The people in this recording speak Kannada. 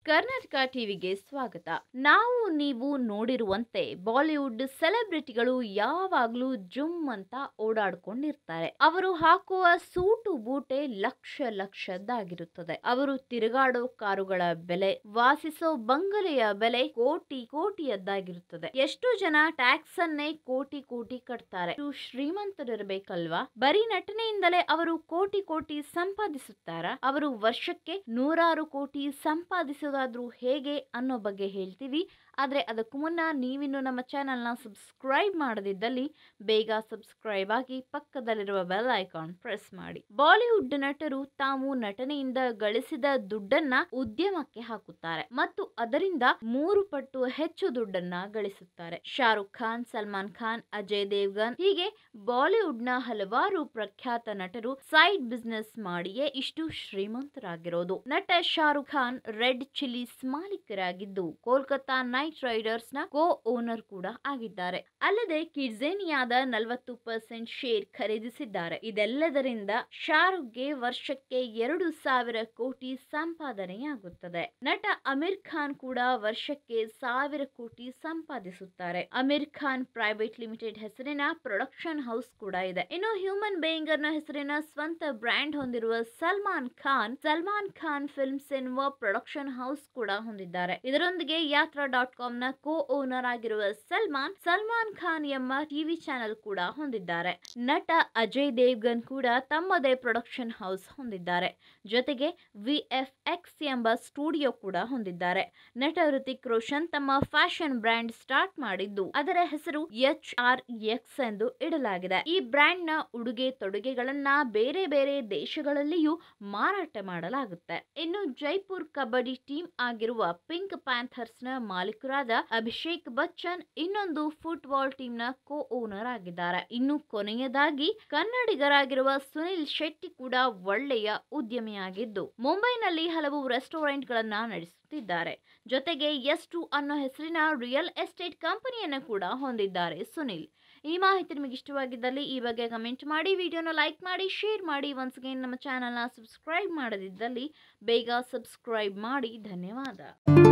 ಕರ್ನಾಟಕ ಟಿವಿಗೆ ಸ್ವಾಗತ ನಾವು ನೀವು ನೋಡಿರುವಂತೆ ಬಾಲಿವುಡ್ ಸೆಲೆಬ್ರಿಟಿಗಳು ಯಾವಾಗ್ಲೂ ಜುಮ್ ಅಂತ ಓಡಾಡ್ಕೊಂಡಿರ್ತಾರೆ ಅವರು ಹಾಕುವ ಸೂಟು ಬೂಟೆ ಲಕ್ಷ ಲಕ್ಷದ್ದಾಗಿರುತ್ತದೆ ಅವರು ತಿರುಗಾಡೋ ಕಾರುಗಳ ಬೆಲೆ ವಾಸಿಸೋ ಬಂಗಲೆಯ ಬೆಲೆ ಕೋಟಿ ಕೋಟಿಯದ್ದಾಗಿರುತ್ತದೆ ಎಷ್ಟು ಜನ ಟ್ಯಾಕ್ಸ್ ಅನ್ನೇ ಕೋಟಿ ಕೋಟಿ ಕಟ್ತಾರೆ ಇಷ್ಟು ಶ್ರೀಮಂತರಿರ್ಬೇಕಲ್ವಾ ಬರೀ ನಟನೆಯಿಂದಲೇ ಅವರು ಕೋಟಿ ಕೋಟಿ ಸಂಪಾದಿಸುತ್ತಾರಾ ಅವರು ವರ್ಷಕ್ಕೆ ನೂರಾರು ಕೋಟಿ ಸಂಪಾದಿಸೋದಾದ್ರೂ ಹೇಗೆ ಅನ್ನೋ ಬಗ್ಗೆ ಹೇಳ್ತೀವಿ ಆದರೆ ಅದಕ್ಕೂ ಮುನ್ನ ನೀವಿನ್ನು ನಮ್ಮ ಚಾನಲ್ನ ಸಬ್ಸ್ಕ್ರೈಬ್ ಮಾಡದಿದ್ದಲ್ಲಿ ಬೇಗ ಸಬ್ಸ್ಕ್ರೈಬ್ ಆಗಿ ಪಕ್ಕದಲ್ಲಿರುವ ಬೆಲ್ ಐಕಾನ್ ಪ್ರೆಸ್ ಮಾಡಿ ಬಾಲಿವುಡ್ ನಟರು ತಾವು ನಟನೆಯಿಂದ ಗಳಿಸಿದ ದುಡ್ಡನ್ನ ಉದ್ಯಮಕ್ಕೆ ಹಾಕುತ್ತಾರೆ ಮತ್ತು ಅದರಿಂದ ಮೂರು ಪಟ್ಟು ಹೆಚ್ಚು ದುಡ್ಡನ್ನ ಗಳಿಸುತ್ತಾರೆ ಶಾರುಖ್ ಖಾನ್ ಸಲ್ಮಾನ್ ಖಾನ್ ಅಜಯ್ ದೇವ್ಗನ್ ಹೀಗೆ ಬಾಲಿವುಡ್ನ ಹಲವಾರು ಪ್ರಖ್ಯಾತ ನಟರು ಸೈಡ್ ಬಿಸ್ನೆಸ್ ಮಾಡಿಯೇ ಇಷ್ಟು ಶ್ರೀಮಂತರಾಗಿರೋದು ನಟ ಶಾರುಖ್ ಖಾನ್ ರೆಡ್ ಚಿಲ್ಲೀಸ್ ಮಾಲೀಕರಾಗಿದ್ದು ಕೋಲ್ಕತಾ ನೈಟ್ ರೈಡರ್ಸ್ ನ ಕೋ ಓನರ್ ಕೂಡ ಆಗಿದ್ದಾರೆ ಅಲ್ಲದೆ ಕಿಡ್ಜೇನಿಯಾದ ನಲವತ್ತು ಪರ್ಸೆಂಟ್ ಶೇರ್ ಖರೀದಿಸಿದ್ದಾರೆ ಇದೆಲ್ಲದರಿಂದ ಶಾರುಖ್ಗೆ ವರ್ಷಕ್ಕೆ ಎರಡು ಸಾವಿರ ಕೋಟಿ ಸಂಪಾದನೆಯಾಗುತ್ತದೆ ನಟ ಅಮೀರ್ ಖಾನ್ ಕೂಡ ವರ್ಷಕ್ಕೆ ಸಾವಿರ ಕೋಟಿ ಸಂಪಾದಿಸುತ್ತಾರೆ ಅಮೀರ್ ಖಾನ್ ಪ್ರೈವೇಟ್ ಲಿಮಿಟೆಡ್ ಹೆಸರಿನ ಪ್ರೊಡಕ್ಷನ್ ಹೌಸ್ ಕೂಡ ಇದೆ ಇನ್ನು ಹ್ಯೂಮನ್ ಬೇಯಿಂಗರ್ ನ ಹೆಸರಿನ ಸ್ವಂತ ಬ್ರ್ಯಾಂಡ್ ಹೊಂದಿರುವ ಸಲ್ಮಾನ್ ಖಾನ್ ಸಲ್ಮಾನ್ ಖಾನ್ ಫಿಲ್ಮ್ಸ್ ಎನ್ನುವ ಪ್ರೊಡಕ್ಷನ್ ಹೌಸ್ ಕೂಡ ಹೊಂದಿದ್ದಾರೆ ಇದರೊಂದಿಗೆ ಯಾತ್ರಾ ಡಾಟ್ ಕಾಮ್ ನ ಕೋ ಓನರ್ ಆಗಿರುವ ಸಲ್ಮಾನ್ ಸಲ್ಮಾನ್ ಖಾನ್ ಎಂಬ ಟಿವಿ ಚಾನೆಲ್ ಕೂಡ ಹೊಂದಿದ್ದಾರೆ ನಟ ಅಜಯ್ ದೇವ್ಗನ್ ಕೂಡ ತಮ್ಮದೇ ಪ್ರೊಡಕ್ಷನ್ ಹೌಸ್ ಹೊಂದಿದ್ದಾರೆ ಜೊತೆಗೆ ವಿ ಎಫ್ ಎಕ್ಸ್ ಎಂಬ ಸ್ಟುಡಿಯೋ ಕೂಡ ಹೊಂದಿದ್ದಾರೆ ನಟ ಋತಿಕ್ ರೋಷನ್ ತಮ್ಮ ಫ್ಯಾಷನ್ ಬ್ರ್ಯಾಂಡ್ ಸ್ಟಾರ್ಟ್ ಮಾಡಿದ್ದು ಅದರ ಹೆಸರು ಎಚ್ ಆರ್ ಎಕ್ಸ್ ಎಂದು ಇಡಲಾಗಿದೆ ಈ ಬ್ರ್ಯಾಂಡ್ ನ ಉಡುಗೆ ತೊಡುಗೆಗಳನ್ನ ಬೇರೆ ಬೇರೆ ದೇಶಗಳಲ್ಲಿಯೂ ಮಾರಾಟ ಮಾಡಲಾಗುತ್ತೆ ಇನ್ನು ಜೈಪುರ್ ಕಬಡ್ಡಿ ಟೀಮ್ ಆಗಿರುವ ಪಿಂಕ್ ಪ್ಯಾಂಥರ್ಸ್ ನ ಮಾಲೀಕರಾದ ಅಭಿಷೇಕ್ ಬಚ್ಚನ್ ಇನ್ನೊಂದು ಫುಟ್ಬಾಲ್ ಟೀಮ್ ನ ಕೋ ಓನರ್ ಆಗಿದ್ದಾರೆ ಇನ್ನು ಕೊನೆಯದಾಗಿ ಕನ್ನಡಿಗರಾಗಿರುವ ಸುನಿಲ್ ಶೆಟ್ಟಿ ಕೂಡ ಒಳ್ಳೆಯ ಉದ್ಯಮಿಯಾಗಿದ್ದು ಮುಂಬೈನಲ್ಲಿ ಹಲವು ರೆಸ್ಟೋರೆಂಟ್ ಗಳನ್ನ ನಡೆಸುತ್ತಿದ್ದಾರೆ ಜೊತೆಗೆ ಎಸ್ ಟು ಅನ್ನೋ ಹೆಸರಿನ ರಿಯಲ್ ಎಸ್ಟೇಟ್ ಕಂಪನಿಯನ್ನು ಕೂಡ ಹೊಂದಿದ್ದಾರೆ ಸುನಿಲ್ ಈ ಮಾಹಿತಿ ನಿಮಗೆ ಇಷ್ಟವಾಗಿದ್ದಲ್ಲಿ ಈ ಬಗ್ಗೆ ಕಮೆಂಟ್ ಮಾಡಿ ವಿಡಿಯೋನ ಲೈಕ್ ಮಾಡಿ ಶೇರ್ ಮಾಡಿ ಒನ್ಸ್ ಅಗೇನ್ ನಮ್ಮ ಚಾನಲ್ನ ಸಬ್ಸ್ಕ್ರೈಬ್ ಮಾಡದಿದ್ದಲ್ಲಿ ಬೇಗ ಸಬ್ಸ್ಕ್ರೈಬ್ ಮಾಡಿ ಧನ್ಯವಾದ